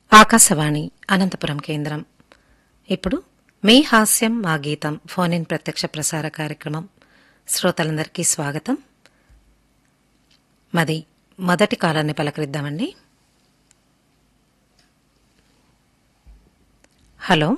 ఆకాశవాణి అనంతపురం కేంద్రం ఇప్పుడు మీ హాస్యం మా గీతం ఫోన్ ఇన్ ప్రత్యక్ష ప్రసార కార్యక్రమం శ్రోతలందరికీ స్వాగతం మది మొదటి కాలాన్ని పలకరిద్దామండి హలో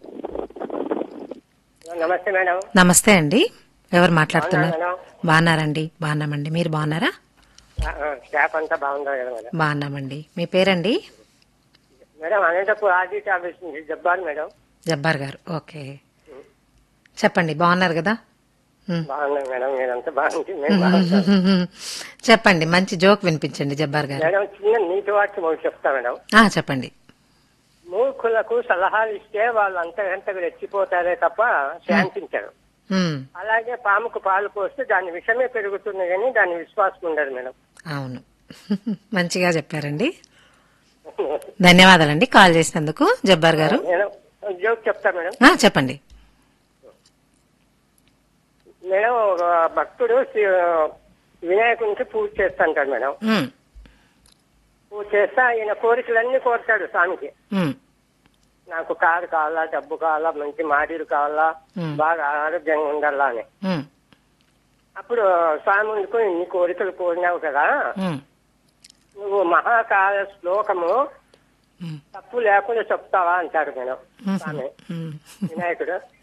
నమస్తే మేడం నమస్తే అండి ఎవరు మాట్లాడుతున్నారు మేడం బాగున్నారండి బాగున్నామండి మీరు బాగున్నారా ఆ, ఆ, స్టాఫ్ అంతా బాగుందా కదా మేడం బాగున్నామండి మీ పేరండి మేడం అనంతపూర్ ఆర్డీటీ ఆఫీస్ నుంచి జబ్బార్ మేడం జబ్బార్ గారు ఓకే చెప్పండి బాగున్నారు కదా ఉమ్. బాగున్నాం మేడం మీరంతా బాగుంది మేము బాగుంటాం చెప్పండి మంచి జోక్ వినిపించండి జబ్బార్ గారు మేడం చిన్న నీటి వాక్యం ఒకటి చెప్తా మేడం ఆ చెప్పండి మూర్ఖులకు సలహాలు ఇస్తే వాళ్ళు అంతకంతకు రెచ్చిపోతారే తప్ప శాంతించరు ఉమ్, అలాగే పాముకు పాలు పోస్తే దాని విషమే పెరుగుతుంది కానీ దాని విశ్వాసం ఉండదు మేడం అవును మంచిగా చెప్పారండి ధన్యవాదాలండి కాల్ చేసినందుకు జబ్బార్ గారు మేడం జోక్ చెప్తా మేడం ఆ చెప్పండి మేడం ఒక భక్తుడు శి- వినాయకునికి పూజ చేస్తుంటాడు మేడం ఉమ్, పూజ చేస్తా ఈయన కోరికలన్నీ కోరుతాడు స్వామికి ఉమ్, నాకు కారు కావాలా డబ్బు కావాలా మంచి మాడీలు కావాలా Hmm. బాగా ఆరోగ్యంగా ఉండాలా అని ఉమ్, అప్పుడు స్వామి ఉండుకో ఇన్ని కోరికలు కోరినావు కదా ఉమ్, నువ్వు మహాకాల శ్లోకము ఉమ్, తప్పు లేకుండా చెప్తావా అంటాడు మేడం ఉమ్, స్వామి ఉమ్. వినాయకుడు